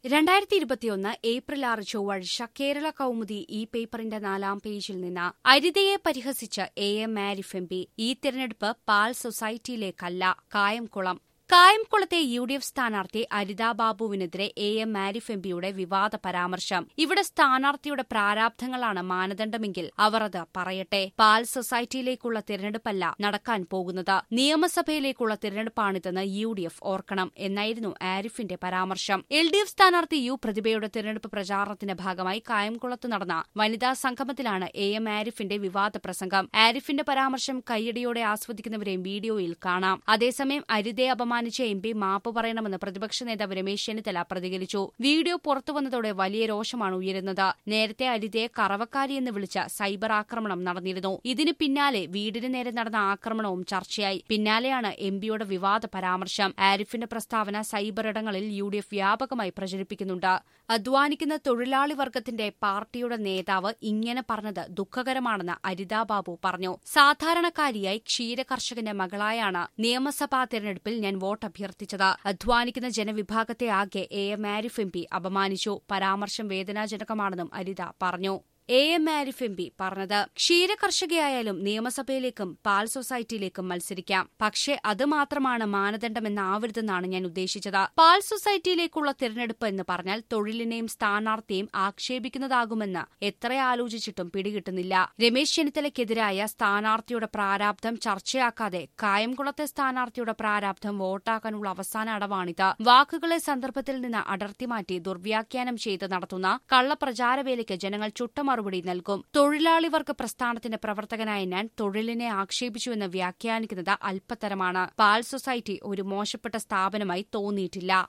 രണ്ടായിരത്തി ഇരുപത്തിയൊന്ന് ഏപ്രിൽ ആറ് ചൊവ്വാഴ്ച കേരള കൗമുദി ഈ പേപ്പറിന്റെ നാലാം പേജിൽ നിന്ന് അരിതയെ പരിഹസിച്ച് A M Arif M P ഈ തിരഞ്ഞെടുപ്പ് പാൽ സൊസൈറ്റിയിലേക്കല്ല കായംകുളം കായംകുളത്തെ യു ഡി എഫ് സ്ഥാനാർത്ഥി അരിതാ ബാബുവിനെതിരെ എ എം ആരിഫ് എം പിയുടെ വിവാദ പരാമർശം ഇവിടെ സ്ഥാനാർത്ഥിയുടെ പ്രാരാബ്ധങ്ങളാണ് മാനദണ്ഡമെങ്കിൽ അവർ അത് പറയട്ടെ പാൽ സൊസൈറ്റിയിലേക്കുള്ള തിരഞ്ഞെടുപ്പല്ല നടക്കാൻ പോകുന്നത് നിയമസഭയിലേക്കുള്ള തിരഞ്ഞെടുപ്പാണിതെന്ന് യു ഡി എഫ് ഓർക്കണം എന്നായിരുന്നു ആരിഫിന്റെ പരാമർശം എൽ ഡി എഫ് സ്ഥാനാർത്ഥി യു പ്രതിഭയുടെ തിരഞ്ഞെടുപ്പ് പ്രചാരണത്തിന്റെ ഭാഗമായി കായംകുളത്ത് നടന്ന വനിതാ സംഗമത്തിലാണ് എ എം ആരിഫിന്റെ വിവാദ പ്രസംഗം ആരിഫിന്റെ പരാമർശം കൈയടിയോടെ ആസ്വദിക്കുന്നവരെയും വീഡിയോയിൽ കാണാം അതേസമയം അരിതയെ അപമാനിച്ച എം പി മാപ്പ് പറയണമെന്ന് പ്രതിപക്ഷ നേതാവ് രമേശ് ചെന്നിത്തല പ്രതികരിച്ചു വീഡിയോ പുറത്തുവന്നതോടെ വലിയ രോഷമാണ് ഉയരുന്നത് നേരത്തെ അരിതയെ കറവക്കാരി എന്ന് വിളിച്ച സൈബർ ആക്രമണം നടന്നിരുന്നു ഇതിന് പിന്നാലെ വീടിന് നേരെ നടന്ന ആക്രമണവും ചർച്ചയായി പിന്നാലെയാണ് എം പിയുടെ വിവാദ പരാമർശം ആരിഫിന്റെ പ്രസ്താവന സൈബർ ഇടങ്ങളിൽ യു ഡി എഫ് വ്യാപകമായി പ്രചരിപ്പിക്കുന്നുണ്ട് അധ്വാനിക്കുന്ന തൊഴിലാളി വർഗത്തിന്റെ പാർട്ടിയുടെ നേതാവ് ഇങ്ങനെ പറഞ്ഞത് ദുഃഖകരമാണെന്ന് അരിതാ ബാബു പറഞ്ഞു സാധാരണക്കാരിയായി ക്ഷീരകർഷകന്റെ മകളായാണ് നിയമസഭാ തെരഞ്ഞെടുപ്പിൽ ഞാൻ വോട്ട് അഭ്യർത്ഥിച്ചത് അധ്വാനിക്കുന്ന ജനവിഭാഗത്തെ ആകെ A M Arif M P അപമാനിച്ചു പരാമർശം വേദനാജനകമാണെന്നും അരിത പറഞ്ഞു A M Arif M P പറഞ്ഞത് ക്ഷീരകർഷകയായാലും നിയമസഭയിലേക്കും പാൽ സൊസൈറ്റിയിലേക്കും മത്സരിക്കാം പക്ഷേ അത് മാത്രമാണ് മാനദണ്ഡമെന്നാവരുതെന്നാണ് ഞാൻ ഉദ്ദേശിച്ചത് പാൽ സൊസൈറ്റിയിലേക്കുള്ള തിരഞ്ഞെടുപ്പ് എന്ന് പറഞ്ഞാൽ തൊഴിലിനെയും സ്ഥാനാർത്ഥിയെയും ആക്ഷേപിക്കുന്നതാകുമെന്ന് എത്ര ആലോചിച്ചിട്ടും പിടികിട്ടുന്നില്ല രമേശ് ചെന്നിത്തലയ്ക്കെതിരായ സ്ഥാനാർത്ഥിയുടെ പ്രാരാബ്ധം ചർച്ചയാക്കാതെ കായംകുളത്തെ സ്ഥാനാർത്ഥിയുടെ പ്രാരാബ്ധം വോട്ടാക്കാനുള്ള അവസാന അടവാണിത് വാക്കുകളെ സന്ദർഭത്തിൽ നിന്ന് അടർത്തി മാറ്റി ദുർവ്യാഖ്യാനം ചെയ്ത് നടത്തുന്ന കള്ളപ്രചാരവേലയ്ക്ക് ജനങ്ങൾ ചുട്ട മറുപടി നൽകും തൊഴിലാളി വർഗ പ്രസ്ഥാനത്തിന്റെ പ്രവർത്തകനായ ഞാൻ തൊഴിലിനെ ആക്ഷേപിച്ചുവെന്ന് വ്യാഖ്യാനിക്കുന്നത് അല്പത്തരമാണ് പാൽ സൊസൈറ്റി ഒരു മോശപ്പെട്ട സ്ഥാപനമായി തോന്നിയിട്ടില്ല